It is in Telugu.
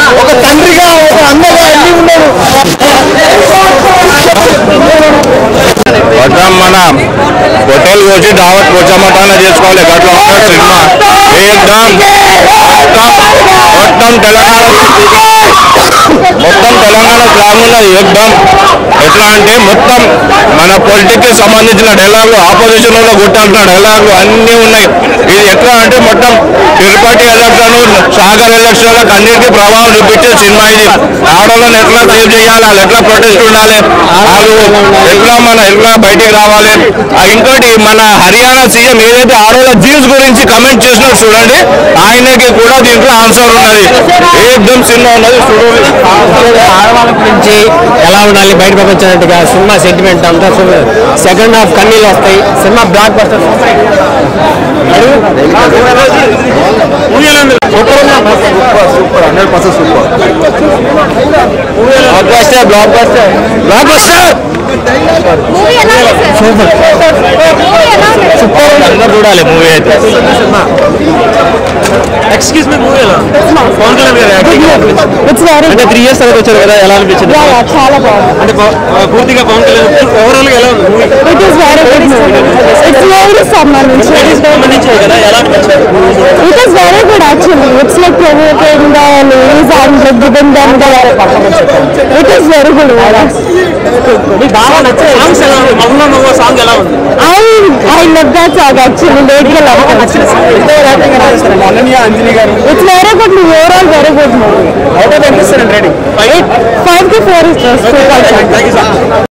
ఒక తండ్రిగా ఒక అన్నగా అన్ని ఉన్నాడు మొత్తం మన హోటల్ వచ్చి దావత్ కూర్చోమటాన చేసుకోవాలి గట్ల ఉంటుంది సినిమా ఏకదం మొత్తం మొత్తం తెలంగాణ మొత్తం తెలంగాణ స్లాంగ్ ఉన్నది ఏకదం ఎట్లా అంటే మొత్తం మన పొలిటిక్ కి సంబంధించిన డైలాగులు ఆపోజిషన్ లో కొట్టాల్సిన డైలాగులు అన్నీ ఉన్నాయి ఇది ఎట్లా అంటే మొత్తం తిరుపతి ఎలక్షన్ సాగర్ ఎలక్షన్ అన్నిటికీ ప్రభావం చూపించే సినిమా ఇది ఆడవాళ్ళని ఎట్లా సేవ్ చేయాలి వాళ్ళు ఎట్లా ప్రొటెస్ట్ ఉండాలి వాళ్ళు ఎట్లా మన ఎట్లా బయటికి రావాలి ఆ ఇంకోటి మన హర్యానా సీఎం ఏదైతే ఆడవాళ్ళ జీన్స్ గురించి కమెంట్ చేసినాడు చూడండి ఆయనకి కూడా దీంట్లో ఆన్సర్ ఉన్నది ఏకదం సినిమా ఉన్నది చూడండి ఆడవాళ్ళ గురించి ఎలా ఉండాలి బయట ప్రపంచానికి సినిమా సెంటిమెంట్ అంతా సెకండ్ హాఫ్ కన్నీళ్ళు వస్తాయి cinema blockbuster super hundred percent super blockbuster blockbuster blockbuster movie ఎలా ఉంది సార్ మూవీ ఎలా ఉంది సూపర్ అందరూ చూడాలి మూవీ అయితే ఎక్స్క్యూజ్ మీ మూవీ ఎలా Pavan Kalyan garu acting it's very అంటే త్రీ ఇయర్స్ తర్వాత వచ్చారు కదా ఎలా అనిపించింది చాలా బాగుంది అంటే పవ- పూర్తిగా పవన్ కళ్యాణ్ ఓవరాల్ గా ఎలా ఉంది movie it is very good movie it's very సంబంధించి సంబంధించి కదా ఎలా అనిపించింది it is very good actually it's like provoking the ladies and like giving them the it is very good మీకు బాగా నచ్చే సాంగ్స్ ఎలా ఉంది మమ్మల్ని నువ్వు సాంగ్ ఎలా ఉంది I I love that song actually late గా love Ananya Anjali garu it's very good movie overall very good movie out of ఎంత రేటింగ్ ఫైవ్ కి four is super thank you sir